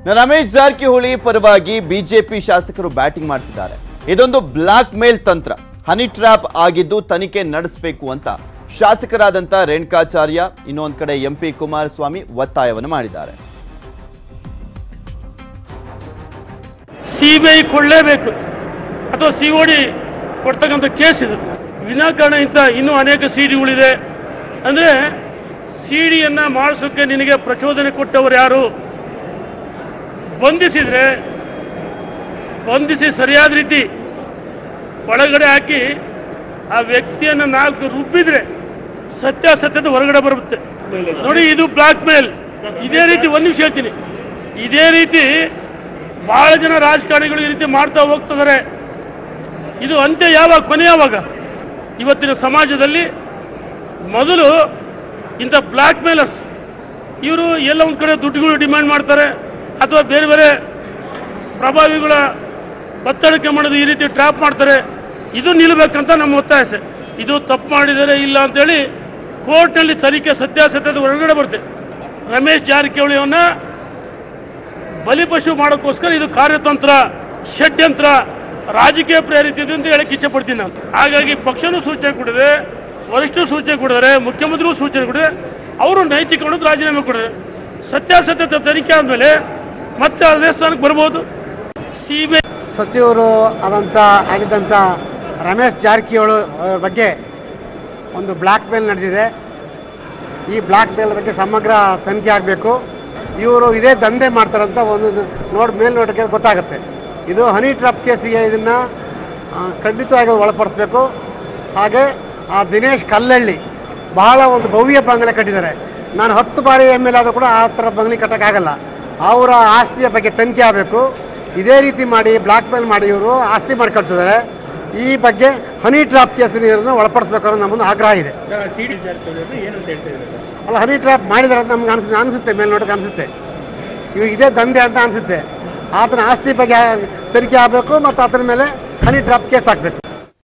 ರಮೇಶ್ ಜಾರಕಿಹೊಳಿ ಪರವಾಗಿ ಬಿಜೆಪಿ ಶಾಸಕರು ಬ್ಯಾಟಿಂಗ್ ಮಾಡ್ತಿದ್ದಾರೆ ಇದೊಂದು ಬ್ಲಾಕ್ ಮೇಲ್ ತಂತ್ರ ಹನಿ ಟ್ರ್ಯಾಪ್ ಆಗಿದ್ದು ತನಿಖೆ ನಡೆಸಬೇಕು ಅಂತ ಶಾಸಕರಾದಂತ ರೇಣುಕಾಚಾರ್ಯ ಇನ್ನೊಂದ್ ಕಡೆ ಎಂಪಿ ಕುಮಾರಸ್ವಾಮಿ ಒತ್ತಾಯವನ್ನು ಮಾಡಿದ್ದಾರೆ ಸಿಬಿಐ ಕೊಡಲೇಬೇಕು ಅಥವಾ ಸಿ ಒ ಡಿ ಕೊಡ್ತಕ್ಕಂಥ ಕೇಸ್ ಇದು ವಿನಾಕಾರಣ ಇಂಥ ಇನ್ನೂ ಅನೇಕ ಸಿ ಡಿಗಳಿದೆ ಅಂದರೆ ಸಿ ಡಿಯನ್ನು ಮಾಡಿಸೋಕ್ಕೆ ನಿನಗೆ ಪ್ರಚೋದನೆ ಕೊಟ್ಟವರು ಯಾರು ಬಂಧಿಸಿದ್ರೆ ಬಂಧಿಸಿ ಸರಿಯಾದ ರೀತಿ ಒಳಗಡೆ ಹಾಕಿ ಆ ವ್ಯಕ್ತಿಯನ್ನು ನಾಲ್ಕು ರುಬ್ಬಿದ್ರೆ ಸತ್ಯಾಸತ್ಯತೆ ಹೊರಗಡೆ ಬರುತ್ತೆ ನೋಡಿ ಇದು ಬ್ಲಾಕ್ ಮೇಲ್ ಇದೇ ರೀತಿ ಒಂದು ನಿಮಿಷ ಹೇಳ್ತೀನಿ ಇದೇ ರೀತಿ ಬಹಳ ಜನ ರಾಜಕಾರಣಿಗಳು ಈ ರೀತಿ ಮಾಡ್ತಾ ಹೋಗ್ತಿದ್ದಾರೆ ಇದು ಅಂತ್ಯ ಯಾವಾಗ ಕೊನೆ ಯಾವಾಗ ಇವತ್ತಿನ ಸಮಾಜದಲ್ಲಿ ಮೊದಲು ಇಂಥ ಬ್ಲಾಕ್ ಮೇಲರ್ಸ್ ಇವರು ಎಲ್ಲ ಒಂದು ಕಡೆ ದುಡ್ಡುಗಳು ಡಿಮ್ಯಾಂಡ್ ಮಾಡ್ತಾರೆ ಅಥವಾ ಬೇರೆ ಬೇರೆ ಪ್ರಭಾವಿಗಳ ಒತ್ತಡಕ್ಕೆ ಮಾಡೋದು ಈ ರೀತಿ ಟ್ರ್ಯಾಪ್ ಮಾಡ್ತಾರೆ ಇದು ನಿಲ್ಲಬೇಕಂತ ನಮ್ಮ ಒತ್ತಾಯ ಸರ್. ಇದು ತಪ್ಪು ಮಾಡಿದರೆ ಇಲ್ಲ ಅಂತೇಳಿ ಕೋರ್ಟ್ನಲ್ಲಿ ತನಿಖೆ ಸತ್ಯಾಸತ್ಯತೆ ಹೊರಗಡೆ ಬರುತ್ತೆ ರಮೇಶ್ ಜಾರಕಿಹೊಳಿಯವನ್ನ ಬಲಿಪಶು ಮಾಡೋಕ್ಕೋಸ್ಕರ ಇದು ಕಾರ್ಯತಂತ್ರ ಷಡ್ಯಂತ್ರ ರಾಜಕೀಯ ಪ್ರೇರಿತ ಇದು ಅಂತ ಹೇಳಕ್ಕೆ ಇಚ್ಛೆಪಡ್ತೀನಿ ನಾನು ಹಾಗಾಗಿ ಪಕ್ಷನೂ ಸೂಚನೆ ಕೊಡಿದೆ ವರಿಷ್ಠರು ಸೂಚನೆ ಕೊಡಿದ್ದಾರೆ ಮುಖ್ಯಮಂತ್ರಿಗಳು ಸೂಚನೆ ಕೊಡಿದೆ ಅವರು ನೈತಿಕವಾಗಿ ರಾಜೀನಾಮೆ ಕೊಡಿದ್ದಾರೆ ಸತ್ಯಾಸತ್ಯತೆ ತನಿಖೆ ಆದಮೇಲೆ ಮತ್ತೆ ಅದೇ ಸ್ಥಾನಕ್ಕೆ ಬರ್ಬೋದು ಸಿಬಿಐ ಸಚಿವರು ಆದಂಥ ಆಗಿದ್ದಂಥ ರಮೇಶ್ ಜಾರಕಿಹೊಳಿ ಅವ್ರ ಬಗ್ಗೆ ಒಂದು ಬ್ಲ್ಯಾಕ್ ಮೇಲ್ ನಡೆದಿದೆ ಈ ಬ್ಲ್ಯಾಕ್ ಮೇಲ್ ಬಗ್ಗೆ ಸಮಗ್ರ ತನಿಖೆ ಆಗಬೇಕು ಇವರು ಇದೇ ದಂಧೆ ಮಾಡ್ತಾರಂತ ಒಂದು ನೋಡಿ ಮೇಲ್ನೋಟಕ್ಕೆ ಗೊತ್ತಾಗುತ್ತೆ ಇದು ಹನಿ ಟ್ರಾಪ್ ಕೇಸಿಗೆ ಇದನ್ನು ಖಂಡಿತವಾಗಿ ಒಳಪಡಿಸ್ಬೇಕು ಹಾಗೆ ಆ ದಿನೇಶ್ ಕಲ್ಲಳ್ಳಿ ಬಹಳ ಒಂದು ಭವ್ಯ ಬಂಗಲೆ ಕಟ್ಟಿದ್ದಾರೆ ನಾನು ಹತ್ತು ಬಾರಿ ಎಮ್ ಎಲ್ ಆದರೂ ಕೂಡ ಆ ಥರ ಬಂಗಲೆ ಕಟ್ಟೋಕ್ಕಾಗಲ್ಲ ಅವರ ಆಸ್ತಿಯ ಬಗ್ಗೆ ತನಿಖೆ ಆಗಬೇಕು ಇದೇ ರೀತಿ ಮಾಡಿ ಬ್ಲಾಕ್ ಮೇಲ್ ಮಾಡಿ ಇವರು ಆಸ್ತಿ ಮಾಡ್ಕೊಳ್ತಿದ್ದಾರೆ ಈ ಬಗ್ಗೆ ಹನಿ ಟ್ರಾಪ್ ಕೇಸಿನ ಇವ್ರನ್ನ ಒಳಪಡಿಸ್ಬೇಕು ಅನ್ನೋ ನಮ್ಮೊಂದು ಆಗ್ರಹ ಇದೆ ಅಲ್ಲ ಹನಿ ಟ್ರಾಪ್ ಮಾಡಿದಾರೆ ಅಂತ ನಮ್ಗೆ ಅನ್ಸುತ್ತೆ ಅನಿಸುತ್ತೆ ಮೇಲ್ನೋಟಕ್ಕೆ ಅನಿಸುತ್ತೆ ಇವಾಗ ಇದೇ ದಂಧೆ ಅಂತ ಅನಿಸುತ್ತೆ ಆತನ ಆಸ್ತಿ ಬಗ್ಗೆ ತನಿಖೆ ಆಗಬೇಕು ಮತ್ತು ಆತನ ಮೇಲೆ ಹನಿ ಟ್ರಾಪ್ ಕೇಸ್ ಹಾಕಬೇಕು